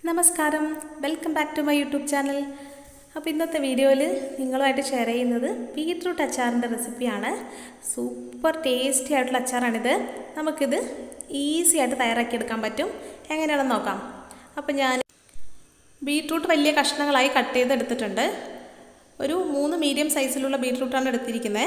നമസ്കാരം welcome back to my YouTube channel അപ്പോൾ ഇന്നത്തെ വീഡിയോയിൽ നിങ്ങളുമായിട്ട് ഷെയർ ചെയ്യുന്നത് ബീട്രൂട്ട് അച്ചാറിൻ്റെ റെസിപ്പിയാണ് സൂപ്പർ ടേസ്റ്റി ആയിട്ടുള്ള അച്ചാറാണിത് നമുക്കിത് ഈസി ആയിട്ട് തയ്യാറാക്കിയെടുക്കാൻ പറ്റും എങ്ങനെയാണെന്ന് നോക്കാം അപ്പോൾ ഞാൻ ബീട്രൂട്ട് വലിയ കഷ്ണങ്ങളായി കട്ട് ചെയ്തെടുത്തിട്ടുണ്ട് ഒരു മൂന്ന് മീഡിയം സൈസിലുള്ള ബീട്രൂട്ടാണ് എടുത്തിരിക്കുന്നത്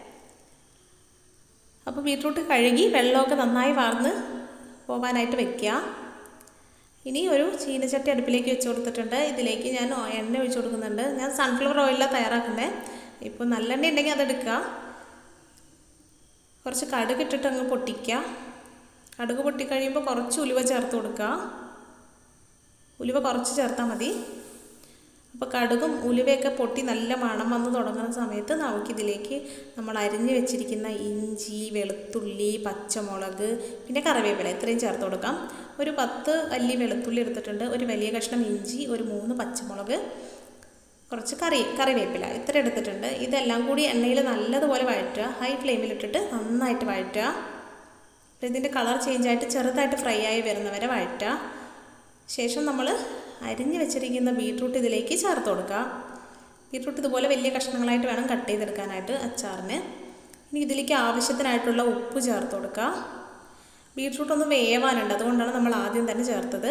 അപ്പോൾ ബീട്രൂട്ട് കഴുകി വെള്ളമൊക്കെ നന്നായി വാർന്ന് പോകാനായിട്ട് വെക്കുക ഇനി ഒരു ചീനച്ചട്ടി അടുപ്പിലേക്ക് വെച്ച് കൊടുത്തിട്ടുണ്ട് ഇതിലേക്ക് ഞാൻ എണ്ണ ഒഴിച്ച് കൊടുക്കുന്നുണ്ട് ഞാൻ സൺഫ്ലവർ ഓയിലാണ് തയ്യാറാക്കുന്നത് ഇപ്പോൾ നല്ലെണ്ണ ഉണ്ടെങ്കിൽ അതെടുക്കുക കുറച്ച് കടുക് ഇട്ടിട്ട് അങ്ങ് പൊട്ടിക്കുക കടുക് പൊട്ടിക്കഴിയുമ്പോൾ കുറച്ച് ഉലുവ ചേർത്ത് കൊടുക്കുക ഉലുവ കുറച്ച് ചേർത്താൽ മതി അപ്പോൾ കടുകും ഉലുവയൊക്കെ പൊട്ടി നല്ല മണം വന്ന് തുടങ്ങുന്ന സമയത്ത് നമുക്കിതിലേക്ക് നമ്മൾ അരിഞ്ഞ് വെച്ചിരിക്കുന്ന ഇഞ്ചി വെളുത്തുള്ളി പച്ചമുളക് പിന്നെ കറിവേപ്പില ഇത്രയും ചേർത്ത് കൊടുക്കാം ഒരു പത്ത് അല്ലി വെളുത്തുള്ളി എടുത്തിട്ടുണ്ട് ഒരു വലിയ കഷ്ണം ഇഞ്ചി ഒരു മൂന്ന് പച്ചമുളക് കുറച്ച് കറി കറിവേപ്പില ഇത്ര എടുത്തിട്ടുണ്ട് ഇതെല്ലാം കൂടി എണ്ണയിൽ നല്ലതുപോലെ വഴറ്റുക ഹൈ ഫ്ലെയിമിലിട്ടിട്ട് നന്നായിട്ട് വഴറ്റുക ഇതിൻ്റെ കളർ ചേഞ്ചായിട്ട് ചെറുതായിട്ട് ഫ്രൈ ആയി വരുന്നവരെ വഴറ്റുക ശേഷം നമ്മൾ അരിഞ്ഞ് വെച്ചിരിക്കുന്ന ബീട്രൂട്ട് ഇതിലേക്ക് ചേർത്ത് കൊടുക്കുക ബീട്രൂട്ട് ഇതുപോലെ വലിയ കഷ്ണങ്ങളായിട്ട് വേണം കട്ട് ചെയ്തെടുക്കാനായിട്ട് അച്ചാറിന് ഇനി ഇതിലേക്ക് ആവശ്യത്തിനായിട്ടുള്ള ഉപ്പ് ചേർത്ത് കൊടുക്കുക ബീട്രൂട്ട് ഒന്ന് വേവാനുണ്ട് അതുകൊണ്ടാണ് നമ്മൾ ആദ്യം തന്നെ ചേർത്തത്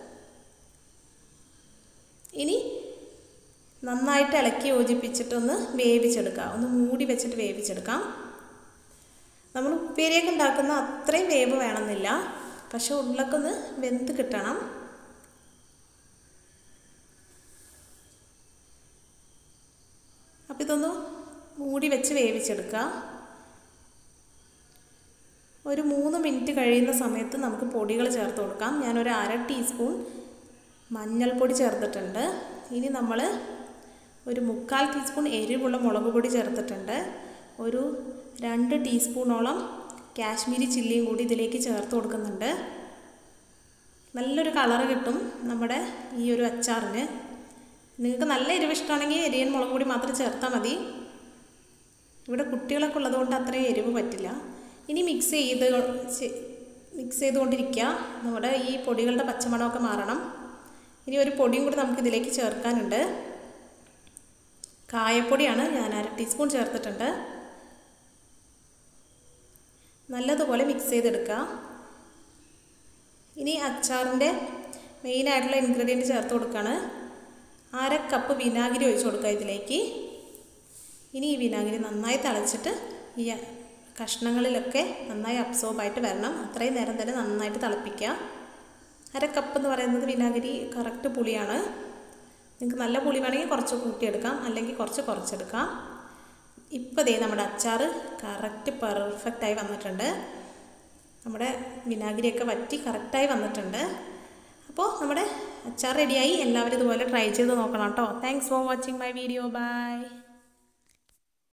ഇനി നന്നായിട്ട് ഇളക്കി യോജിപ്പിച്ചിട്ടൊന്ന് വേവിച്ചെടുക്കുക ഒന്ന് മൂടി വെച്ചിട്ട് വേവിച്ചെടുക്കാം നമ്മൾ ഉപ്പേരിയൊക്കെ ഉണ്ടാക്കുന്ന അത്രയും വേവ് വേണമെന്നില്ല പക്ഷെ ഉള്ളൊക്കെ ഒന്ന് വെന്ത് കിട്ടണം അപ്പോൾ ഇതൊന്ന് മൂടി വെച്ച് വേവിച്ചെടുക്കുക ഒരു മൂന്ന് മിനിറ്റ് കഴിയുന്ന സമയത്ത് നമുക്ക് പൊടികൾ ചേർത്ത് കൊടുക്കാം ഞാനൊരു അര ടീസ്പൂൺ മഞ്ഞൾപ്പൊടി ചേർത്തിട്ടുണ്ട് ഇനി നമ്മൾ ഒരു മുക്കാൽ ടീസ്പൂൺ എരിവുള്ള മുളക് പൊടി ചേർത്തിട്ടുണ്ട് ഒരു രണ്ട് ടീസ്പൂണോളം കാശ്മീരി ചില്ലിയും കൂടി ഇതിലേക്ക് ചേർത്ത് കൊടുക്കുന്നുണ്ട് നല്ലൊരു കളറ് കിട്ടും നമ്മുടെ ഈ ഒരു അച്ചാറിന് നിങ്ങൾക്ക് നല്ല എരിവ് ഇഷ്ടമാണെങ്കിൽ എരിയൻ മുളക് പൊടി മാത്രം ചേർത്താൽ മതി ഇവിടെ കുട്ടികളൊക്കെ ഉള്ളതുകൊണ്ട് അത്രയും എരിവ് പറ്റില്ല ഇനി മിക്സ് ചെയ്ത് മിക്സ് ചെയ്തുകൊണ്ടിരിക്കുക നമ്മുടെ ഈ പൊടികളുടെ പച്ചമണമൊക്കെ മാറണം ഇനി ഒരു പൊടിയും കൂടി നമുക്ക് ഇതിലേക്ക് ചേർക്കാനുണ്ട് കായപ്പൊടിയാണ് ഞാൻ അര ടീസ്പൂൺ ചേർത്തിട്ടുണ്ട് നല്ലതുപോലെ മിക്സ് ചെയ്തെടുക്കുക ഇനി അച്ചാറിൻ്റെ മെയിനായിട്ടുള്ള ഇൻഗ്രീഡിയൻറ്റ് ചേർത്ത് കൊടുക്കുകയാണ് അര കപ്പ് വിനാഗിരി ഒഴിച്ച് കൊടുക്കുക ഇതിലേക്ക് ഇനി ഈ വിനാഗിരി നന്നായി തിളച്ചിട്ട് ഈ കഷ്ണങ്ങളിലൊക്കെ നന്നായി അബ്സോർബായിട്ട് വരണം അത്രയും നേരം തന്നെ നന്നായിട്ട് തിളപ്പിക്കുക അര കപ്പ് എന്ന് പറയുന്നത് വിനാഗിരി കറക്റ്റ് പുളിയാണ് നിങ്ങൾക്ക് നല്ല പുളി വേണമെങ്കിൽ കുറച്ച് കൂട്ടിയെടുക്കാം അല്ലെങ്കിൽ കുറച്ച് കുറച്ചെടുക്കാം ഇപ്പോൾ ദേ നമ്മുടെ അച്ചാർ കറക്റ്റ് പെർഫെക്റ്റായി വന്നിട്ടുണ്ട് നമ്മുടെ വിനാഗിരിയൊക്കെ വറ്റി കറക്റ്റായി വന്നിട്ടുണ്ട് അപ്പോൾ നമ്മുടെ അച്ചാർ റെഡിയായി എല്ലാവരും ഇതുപോലെ ട്രൈ ചെയ്ത് നോക്കണം കേട്ടോ thanks for watching my video by